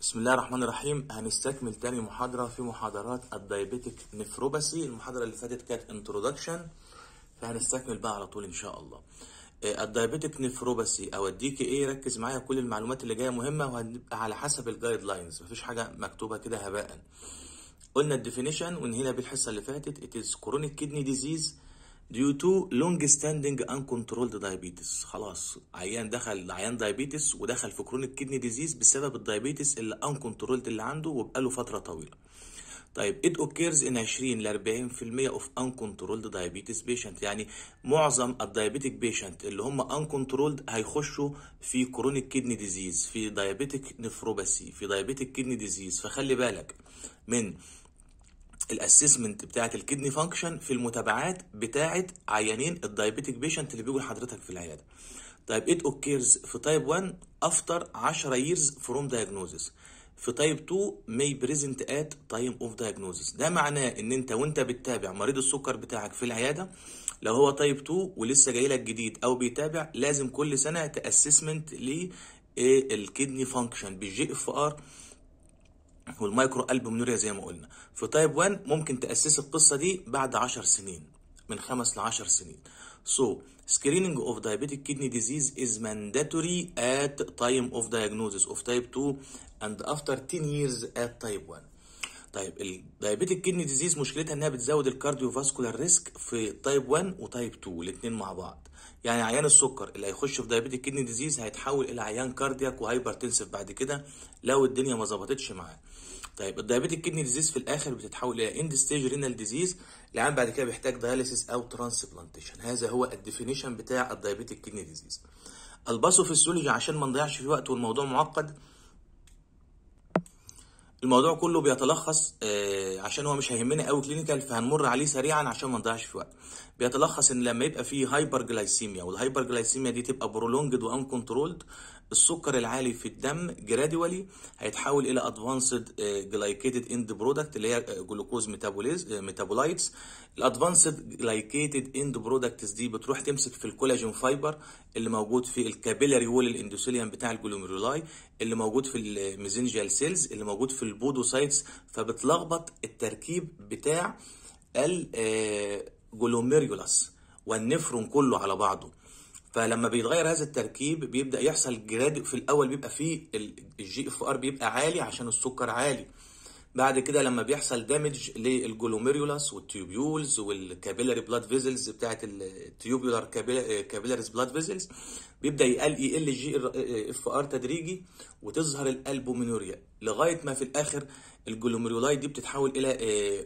بسم الله الرحمن الرحيم هنستكمل تاني محاضرة في محاضرات الدايابيتك نفروباسي المحاضرة اللي فاتت كانت انترودكشن فهنستكمل بقى على طول ان شاء الله آه، الدايابيتك نفروباسي او الدي كي اي ركز معايا كل المعلومات اللي جايه مهمه وهنبقى على حسب الجايد لاينز مفيش حاجه مكتوبه كده هباء قلنا الديفينيشن وانهينا بيه الحصه اللي فاتت it is chronic kidney disease due to long standing uncontrolled diabetes خلاص عيان دخل عيان دايابيتس ودخل في كرونيك كيدني ديزيز بسبب الدايابيتس اللي uncontrolled اللي عنده وبقاله فتره طويله طيب it occurs in 20 ل 40% of uncontrolled diabetes patient يعني معظم الدايابيتك بيشنت اللي هم uncontrolled هيخشوا في كرونيك كيدني ديزيز في دايابيتك نفروباسي في دايابيتك كيدني ديزيز فخلي بالك من الاسسمنت بتاعه الكدني فانكشن في المتابعات بتاعه عيانين الدايابيتك بيشنت اللي بيجوا لحضرتك في العياده طيب it occurs في تايب 1 after 10 years from diagnosis في تايب 2 may present at time of diagnosis ده معناه ان انت وانت بتتابع مريض السكر بتاعك في العياده لو هو تايب 2 ولسه جاي لك جديد او بيتابع لازم كل سنه تاسسمنت للكدني فانكشن بالجي اف ار والمايكرو البومينوريا زي ما قلنا في تايب 1 ممكن تاسس القصه دي بعد 10 سنين من 5 ل 10 سنين So, screening of diabetic kidney disease is mandatory at time of diagnosis of type 2 and after 10 years at type 1. طيب الدايابيتك كيدني ديزيز مشكلتها انها بتزود الكارديوفاسكولار ريسك في تايب 1 وتايب 2 الاثنين مع بعض يعني عيان السكر اللي هيخش في دايابيتك كيدني ديزيز هيتحول الى عيان كاردياك وهايبرتنسف بعد كده لو الدنيا ما ظبطتش معاه طيب الدايابيتك كيدني ديزيز في الاخر بتتحول الى اند ستيج رينال ديزيز العيان بعد كده بيحتاج دياليسيس او ترانسبلانتيشن هذا هو الديفينيشن بتاع الدايابيتك كيدني ديزيز الباثوفيسيولوجي عشان ما نضيعش في وقت والموضوع معقد الموضوع كله بيتلخص آه عشان هو مش هيهمنا قوي كلينيكال فهنمر عليه سريعا عشان ما نضيعش في وقت بيتلخص ان لما يبقى فيه هايبر جلايسيميا والهايبر جلايسيميا دي تبقى برولونجد وان كنترولد السكر العالي في الدم جراديوالي هيتحول الى ادفانسد جلايكيتد اند برودكت اللي هي جلوكوز ميتابوليز ميتابولايتس الادفانسد جلايكيتد اند برودكتس دي بتروح تمسك في الكولاجين فايبر اللي موجود في الكابيلاري وول الاندوثيليوم بتاع الجلوميرولاي اللي موجود في الميزنجيال سيلز اللي موجود في البودوسايتس فبتلخبط التركيب بتاع الجلوميريولاس والنفرون كله على بعضه فلما بيتغير هذا التركيب بيبدا يحصل جراد في الاول بيبقى فيه الجي اف ار بيبقى عالي عشان السكر عالي بعد كده لما بيحصل دامج للجلوميريولاس والتيوبيولز والكابيلاري بلاد فيزلز بتاعت التيوبيولار كابيلاريز بلاد فيزلز بيبدا يقل يقل الجي اف ار تدريجي وتظهر الالبومينوريا لغايه ما في الاخر الجلوميرولاي دي بتتحول الى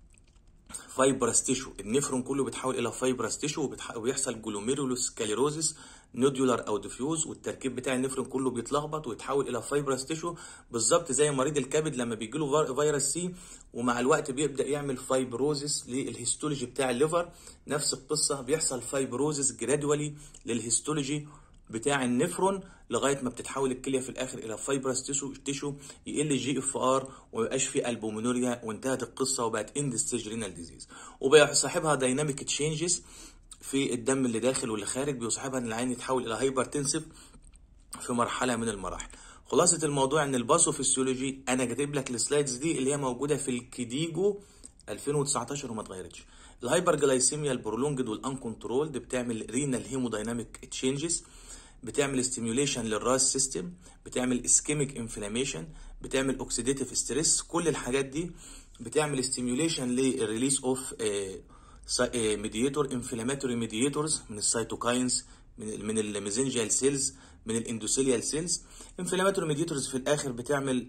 فايبرس تيشو النفرون كله بيتحول الى فايبرس تيشو وبيحصل جلوميرولوس كاليروزس نودولار او ديفيوز والتركيب بتاع النفرون كله بيتلخبط ويتحول الى فايبرس تيشو بالظبط زي مريض الكبد لما بيجي له فيروس سي ومع الوقت بيبدا يعمل فايبروزس للهيستولوجي بتاع الليفر نفس القصه بيحصل فايبروزس جرادولي للهيستولوجي بتاع النفرون لغايه ما بتتحول الكليه في الاخر الى فايبرس تيشو تيشو يقل الجي اف ار وما يبقاش فيه البومينوريا وانتهت القصه وبقت اند ستيج رينال ديزيز وبيصاحبها دايناميك تشينجز في الدم اللي داخل واللي خارج بيصاحبها ان العين يتحول الى هايبرتنسيف في مرحله من المراحل خلاصه الموضوع ان الباثوفيسيولوجي انا كاتب لك السلايدز دي اللي هي موجوده في الكيديجو 2019 وما اتغيرتش الهايبر جلايسيميا البرولونجد والان كنترولد بتعمل رينال هيمودايناميك تشينجز بتعمل ستيميوليشن للراس سيستم بتعمل اسكيميك انفلاميشن بتعمل اوكسيديتيف ستريس كل الحاجات دي بتعمل ستيميوليشن للريليس اوف ميديتور انفلاماتوري ميديتورز من السيتوكاينز من من الميزنجيال سيلز من الاندوثيليال سيلز انفلاماتوري ميديتورز في الاخر بتعمل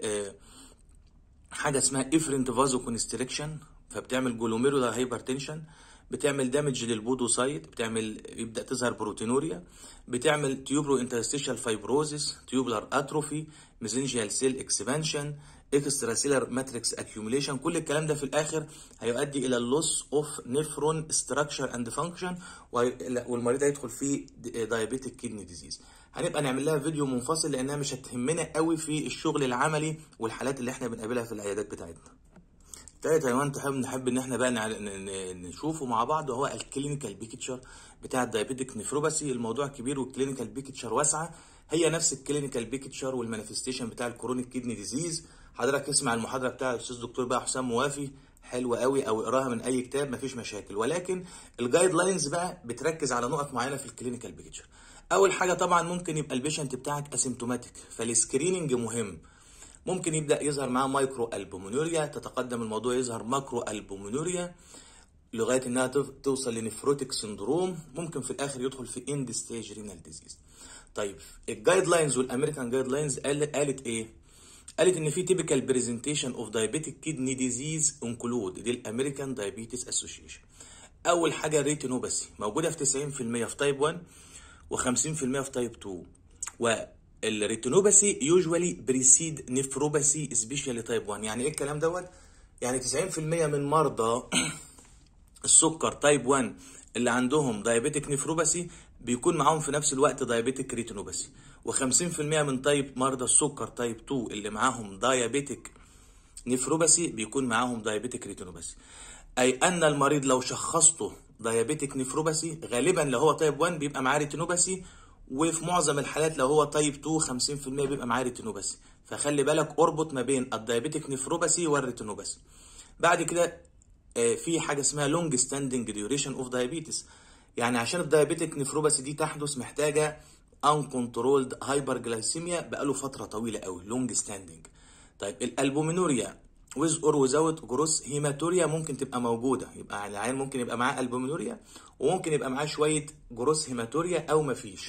حاجه اسمها افرنت فازو كونستريكشن فبتعمل جلوميرولار هايبرتنشن بتعمل دامج للبودوسايت بتعمل يبدا تظهر بروتينوريا بتعمل تيوبرو انترستيشال فايبروزيس تيوبلر اتروفي ميزنجيال سيل اكسبانشن اكسترا سيلر ماتريكس اكيوميليشن كل الكلام ده في الاخر هيؤدي الى اللوس اوف نيفرون ستراكشر اند فانكشن والمريض هيدخل في دايابيتيك كيدني ديزيز هنبقى نعمل لها فيديو منفصل لانها مش هتهمنا قوي في الشغل العملي والحالات اللي احنا بنقابلها في العيادات بتاعتنا تالت عنوان تحب نحب ان احنا بقى نشوفه مع بعض وهو الكلينيكال بيكتشر بتاع الدايابيتيك نفروباسي الموضوع كبير والكلينيكال بيكتشر واسعه هي نفس الكلينيكال بيكتشر والمانيفستيشن بتاع الكرونيك كيدني ديزيز حضرتك اسمع المحاضره بتاع الاستاذ دكتور بقى حسام موافي حلوه قوي او اقراها من اي كتاب مفيش مشاكل ولكن الجايد لاينز بقى بتركز على نقط معينه في الكلينيكال بيكتشر اول حاجه طبعا ممكن يبقى البيشنت بتاعك اسيمتوماتيك فالسكريننج مهم ممكن يبدا يظهر معاه مايكرو البومونوريا تتقدم الموضوع يظهر ماكرو البومونوريا لغايه انها توصل لنفروتيك سندروم ممكن في الاخر يدخل في اند ستيج رينال ديزيز طيب الجايد لاينز والامريكان جايد لاينز قالت ايه قالت ان في تيبيكال برزنتيشن اوف دايابيتيك كيدني ديزيز انكلود دي الامريكان دايابيتس اسوشيشن اول حاجه ريتينوباثي موجوده في 90% في تايب 1 و50% في تايب 2 والريتينوباثي يوجوالي بريسيد نفروباثي سبيشالي تايب 1 يعني ايه الكلام دوت يعني 90% من مرضى السكر تايب 1 اللي عندهم دايابيتيك نفروباثي بيكون معاهم في نفس الوقت دايابيتيك ريتينوباثي و50% من طيب مرضى السكر تايب 2 اللي معاهم دايابيتيك نفروباثي بيكون معاهم دايابيتيك ريتينوباثي اي ان المريض لو شخصته دايابيتيك نفروباثي غالبا لو هو تايب 1 بيبقى معاه ريتينوباثي وفي معظم الحالات لو هو تايب 2 50% بيبقى معاه ريتينوباثي فخلي بالك اربط ما بين الدايابيتيك نفروباثي والريتينوباثي بعد كده في حاجه اسمها لونج ستاندنج ديوريشن اوف دايابيتس يعني عشان الدايابيتيك نفروباثي دي تحدث محتاجه uncontrolled hyperglycemia بقاله فتره طويله قوي لونج ستاندنج طيب الالبومينوريا with or without جروس هيماتوريا ممكن تبقى موجوده يبقى العيان ممكن يبقى معاه البومينوريا وممكن يبقى معاه شويه جروس هيماتوريا او مفيش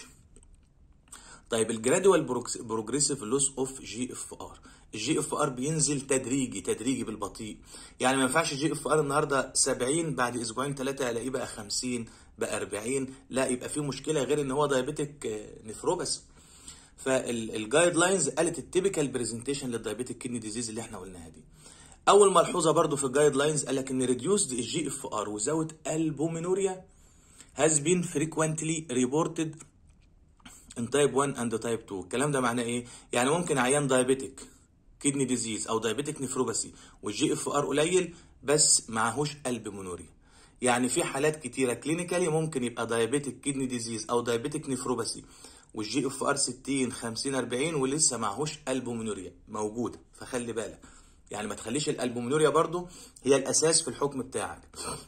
طيب الجرادوال بروجريسيف لوس اوف جي اف ار الجي اف ار بينزل تدريجي تدريجي بالبطيء يعني ما ينفعش الجي اف ار النهارده 70 بعد اسبوعين ثلاثه الاقيه بقى 50 بقى 40 لا يبقى في مشكله غير ان هو دايابيتيك نفروباثي فالجايد لاينز قالت التيبيكال برزنتيشن للدايابيتيك كدني ديزيز اللي احنا قلناها دي اول ملحوظه برضو في الجايد لاينز قال لك ان ريديوسد الجي اف ار وزاوت البومينوريا has been frequently reported in type 1 and type 2 الكلام ده معناه ايه يعني ممكن عيان دايابيتيك كدني ديزيز او دايابيتيك نفروباثي والجي اف ار قليل بس معهوش البومينوريا يعني في حالات كتيره كلينيكالي ممكن يبقى دايابيتيك كدني ديزيز او دايابيتيك نفروباثي والجي اف ار 60 50 40 ولسه معهوش البومينوريا موجوده فخلي بالك يعني ما تخليش الالبومينوريا برضو هي الاساس في الحكم بتاعك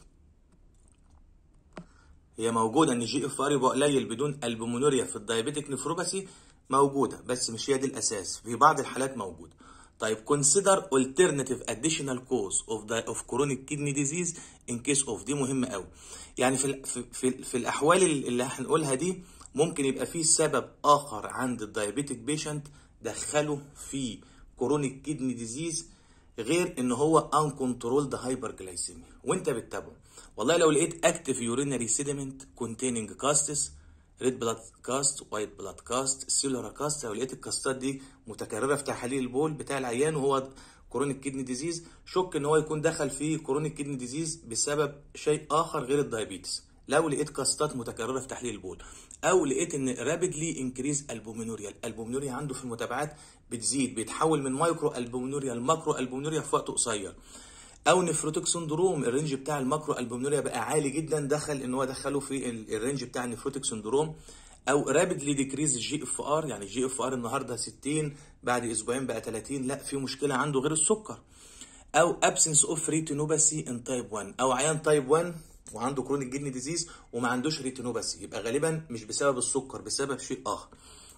هي موجوده ان جي اف ار يبقى قليل بدون البومينوريا في الدايابيتيك نفروباثي موجوده بس مش هي دي الاساس في بعض الحالات موجوده طيب consider alternative additional cause of the of chronic kidney disease in case of دي مهمة قوي يعني في في في, في الأحوال اللي هنقولها دي ممكن يبقى في سبب آخر عند الدايابيتيك بيشنت دخله في كرونيك كيدني ديزيز غير ان هو uncontrolled hyperglycemia وانت بتتابعه والله لو لقيت active urinary sediment containing castes ريد بلاد كاست وايت بلاد كاست سيلولار كاست لو لقيت الكاستات دي متكرره في تحاليل البول بتاع العيان وهو كرونيك كيدني ديزيز شك ان هو يكون دخل في كرونيك كيدني ديزيز بسبب شيء اخر غير الدايابيتس لو لقيت كاستات متكرره في تحليل البول او لقيت ان رابيدلي انكريز البومينوريا الالبومينوريا عنده في المتابعات بتزيد بيتحول من مايكرو البومينوريا لماكرو البومينوريا في وقت قصير او نفروتيك سندروم الرينج بتاع الماكرو البومينوريا بقى عالي جدا دخل ان هو دخله في الرينج بتاع النفروتيك سندروم او رابيدلي ديكريز الجي اف ار يعني الجي اف ار النهارده 60 بعد اسبوعين بقى 30 لا في مشكله عنده غير السكر او ابسنس اوف ريتينوباثي ان تايب 1 او عيان تايب 1 وعنده كرونيك جدني ديزيز وما عندوش ريتينوباثي يبقى غالبا مش بسبب السكر بسبب شيء اخر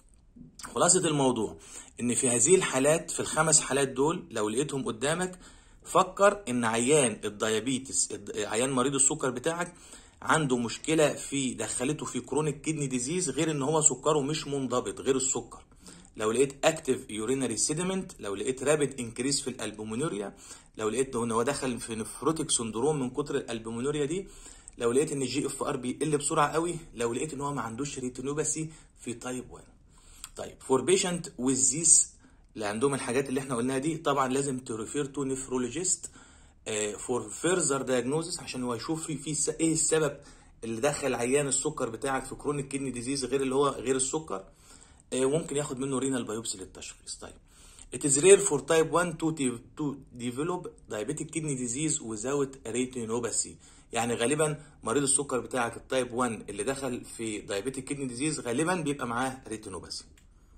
خلاصه الموضوع ان في هذه الحالات في الخمس حالات دول لو لقيتهم قدامك فكر ان عيان الديابيتس عيان مريض السكر بتاعك عنده مشكله في دخلته في كرونيك كيدني ديزيز غير ان هو سكره مش منضبط غير السكر لو لقيت اكتف يورينري سيدمنت لو لقيت رابid انكريس في الالبومينوريا لو لقيت ان هو دخل في نفروتيك سندروم من كتر الالبومينوريا دي لو لقيت ان الجي اف ار بيقل بسرعه قوي لو لقيت ان هو ما عندوش ريتينوباثي في تايب 1 طيب فور بيشنت ويز ذيس اللي عندهم الحاجات اللي احنا قلناها دي طبعا لازم تريفير تو نفرولوجيست فور فيرذر دايجنوزس عشان هو يشوف في في ايه السبب اللي دخل عيان السكر بتاعك في كرونيك كيدني ديزيز غير اللي هو غير السكر وممكن ياخد منه رينال بايوبسي للتشخيص طيب It is rare for type 1 to, to develop diabetic kidney disease without retinopathy يعني غالبا مريض السكر بتاعك التايب 1 اللي دخل في diabetic kidney disease غالبا بيبقى معاه ريتينوباثي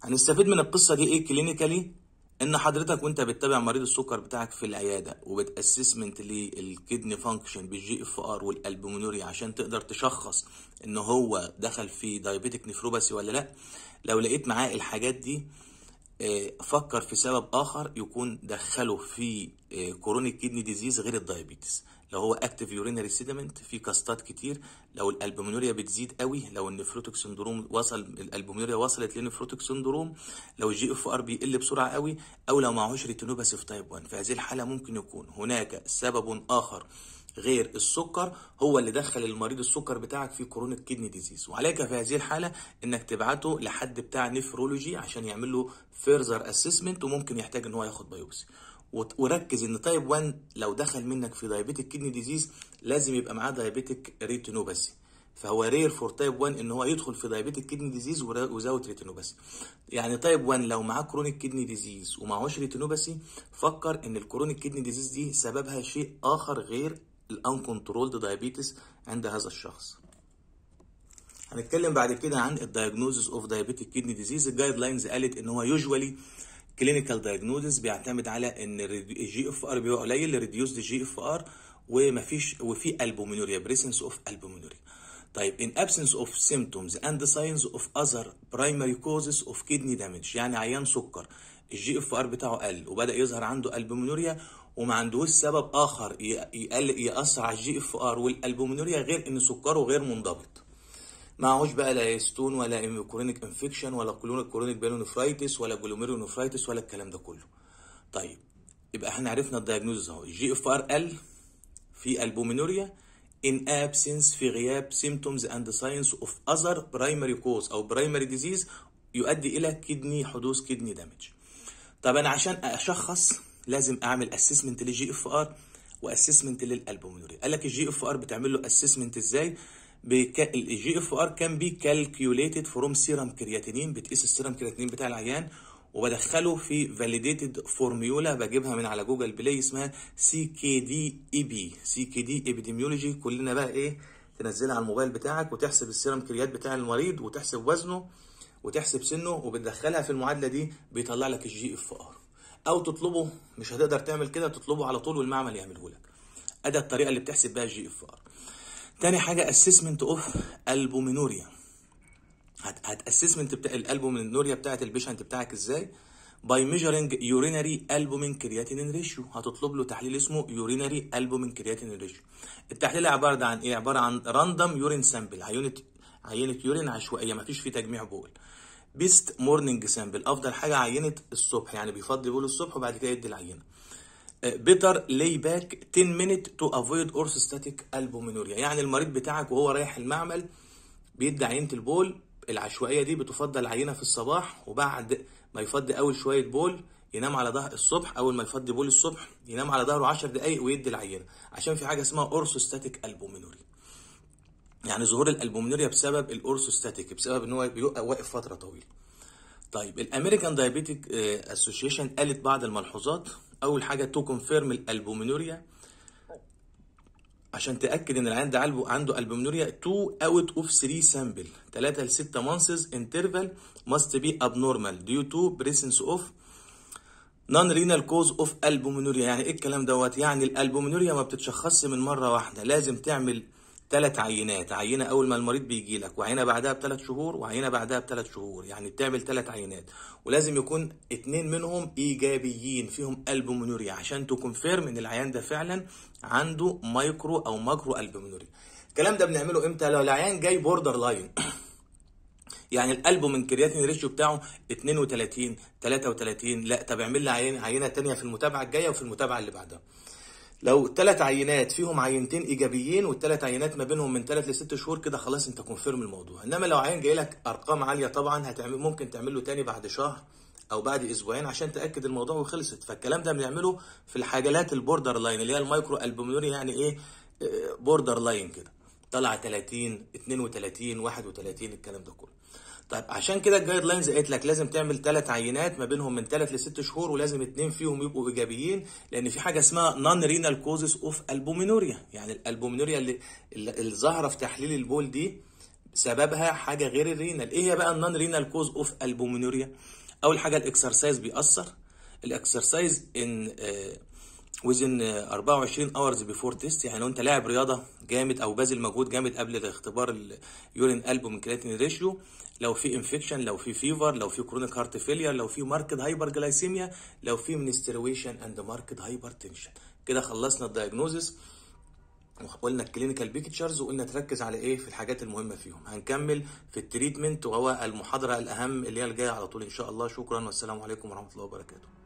هنستفيد من القصه دي ايه كلينيكالي ان حضرتك وانت بتتابع مريض السكر بتاعك في العياده وبتاسسمنت للكدني فانكشن بالجي اف ار والالبومينوريا عشان تقدر تشخص ان هو دخل في دايابيتك نفروباسي ولا لا لو لقيت معاه الحاجات دي آه، فكر في سبب اخر يكون دخله في كورونيك كيدني ديزيز غير الدايابيتس لو هو اكتيف يورينري سيدمنت في كاستات كتير لو الالبومينوريا بتزيد قوي لو النفروتيك سندروم وصل الالبومينوريا وصلت لنفروتيك سندروم لو الجي اف ار بيقل بسرعه قوي او لو معهوش ريتينوباثي في تايب 1 في هذه الحاله ممكن يكون هناك سبب اخر غير السكر هو اللي دخل المريض السكر بتاعك في كورونيك كيدني ديزيز وعليك في هذه الحاله انك تبعته لحد بتاع نفرولوجي عشان يعمل له فيرزر اسسمنت وممكن يحتاج ان هو ياخد بايوبسي وت- وركز ان تايب 1 لو دخل منك في دايابيتك كيدني ديزيز لازم يبقى معاه دايابيتك ريتينوباثي فهو رير فور تايب 1 ان هو يدخل في دايابيتك كيدني ديزيز وزاوت ريتينوباثي يعني تايب 1 لو معاه كرونيك كيدني ديزيز ومعهوش ريتينوباثي فكر ان الكرونيك كيدني ديزيز دي سببها شيء اخر غير الانكنترولد دايابيتس عند هذا الشخص هنتكلم بعد كده عن الدايجنوزز اوف دايابيتك كيدني ديزيز الجايد لاينز قالت ان هو يوجوالي كلينيكال دايجنوزز بيعتمد على ان الجي اف ار بيبقى قليل ريديوسد جي اف ار ومفيش وفي البومينوريا بريسنس اوف البومينوريا طيب in absence of symptoms and signs of other primary causes of kidney damage يعني عيان سكر الجي اف ار بتاعه قل وبدا يظهر عنده البومينوريا وما عندهوش سبب اخر ي- يقل ياثر على الجي اف ار والالبومينوريا غير ان سكره غير منضبط معهوش بقى لا ستون ولا كورونيك انفكشن ولا كورونيك بيلونفرايتس ولا جلوميرونفرايتس ولا الكلام ده كله طيب يبقى احنا عرفنا الدايجنوز اهو الجي اف ار ال في البومينوريا in absence في غياب symptoms and signs of other primary cause او primary disease يؤدي الى كدني حدوث كدني دامج طب انا عشان اشخص لازم اعمل اسسمنت للجي اف ار واسسمنت للالبومينوريا قال لك الجي اف ار بتعمل له اسسمنت ازاي بك... الجي اف ار كان بي كالكيوليتد فروم سيرم كرياتينين بتقيس السيرم كرياتينين بتاع العيان وبدخله في فاليديتد فورميولا بجيبها من على جوجل بلاي اسمها سي كي دي اي بي سي كي دي ابيديميولوجي كلنا بقى ايه تنزلها على الموبايل بتاعك وتحسب السيرم كريات بتاع المريض وتحسب وزنه وتحسب سنه وبتدخلها في المعادله دي بيطلع لك الجي اف ار او تطلبه مش هتقدر تعمل كده تطلبه على طول والمعمل يعمله لك ادي الطريقه اللي بتحسب بيها الجي اف ار تاني حاجه اسسمنت اوف البومينوريا هتاسسمنت بتاع الالبومينوريا بتاعت البيشنت بتاعك ازاي باي ميجرنج يورينري البومين كرياتينين ريشيو هتطلب له تحليل اسمه يورينري البومين كرياتينين ريشيو التحليل عباره عن ايه عباره عن راندوم يورين سامبل عينه عينه يورين عشوائيه مفيش فيه تجميع بول بيست مورنينج سامبل افضل حاجه عينه الصبح يعني بيفضي بول الصبح وبعد كده يدي العينه بيتر لاي باك 10 مينيت تو افويد اورثوستاتيك البومينوريا يعني المريض بتاعك وهو رايح المعمل بيدي عينه البول العشوائيه دي بتفضل عينه في الصباح وبعد ما يفضي اول شويه بول ينام على ظهر الصبح اول ما يفضي بول الصبح ينام على ظهره 10 دقائق ويدي العينه عشان في حاجه اسمها اورثوستاتيك البومينوريا يعني ظهور الالبومينوريا بسبب الاورثوستاتيك بسبب ان هو بيبقى واقف فتره طويله طيب الامريكان دايابيتيك اسوشيشن قالت بعض الملحوظات اول حاجه تو كونفيرم الالبومينوريا عشان تاكد ان العيان ده عنده البومينوريا 2 اوت اوف 3 سامبل 3 ل 6 مانسز انترفال ماست بي ابنورمال ديو تو بريسنس اوف نون رينال كوز اوف البومينوريا يعني ايه الكلام دوت يعني الالبومينوريا ما بتتشخصش من مره واحده لازم تعمل ثلاث عينات عينه اول ما المريض بيجي لك وعينه بعدها بثلاث شهور وعينه بعدها بثلاث شهور يعني بتعمل ثلاث عينات ولازم يكون اتنين منهم ايجابيين فيهم البومينوريا عشان تكونفيرم ان العيان ده فعلا عنده مايكرو او ماكرو البومينوريا الكلام ده بنعمله امتى لو العيان جاي بوردر لاين يعني الالبومين كرياتين ريشيو بتاعه 32 33 لا طب اعمل لي عينه عينه ثانيه في المتابعه الجايه وفي المتابعه اللي بعدها لو ثلاث عينات فيهم عينتين ايجابيين والثلاث عينات ما بينهم من ثلاث لست شهور كده خلاص انت كونفيرم الموضوع انما لو عين جاي لك ارقام عاليه طبعا هتعمل ممكن تعمل له تاني بعد شهر او بعد اسبوعين عشان تاكد الموضوع وخلصت فالكلام ده بنعمله في الحاجات البوردر لاين اللي هي المايكرو البوميوري يعني ايه بوردر لاين كده طلع 30 32 31 الكلام ده كله طيب عشان كده الجايد لاينز قالت لك لازم تعمل ثلاث عينات ما بينهم من ثلاث لست شهور ولازم اثنين فيهم يبقوا ايجابيين لان في حاجه اسمها نون رينال كوزز اوف البومينوريا يعني الالبومينوريا اللي اللي ظاهره في تحليل البول دي سببها حاجه غير الرينال ايه هي بقى النون رينال كوز اوف البومينوريا اول حاجه الاكسرسايز بيأثر الاكسرسايز ان وزن 24 اورز بيفور تيست يعني لو انت لاعب رياضه جامد او باذل مجهود جامد قبل اختبار اليورين البومين كرياتين ريشيو لو في انفكشن لو في فيفر لو في كرونيك هارت فيلير لو في ماركت هايبر جلايسيميا لو في منسترويشن اند ماركت هايبر تنشن كده خلصنا الدايجنوزس وقلنا الكلينيكال بيكتشرز وقلنا تركز على ايه في الحاجات المهمه فيهم هنكمل في التريتمنت وهو المحاضره الاهم اللي هي الجايه على طول ان شاء الله شكرا والسلام عليكم ورحمه الله وبركاته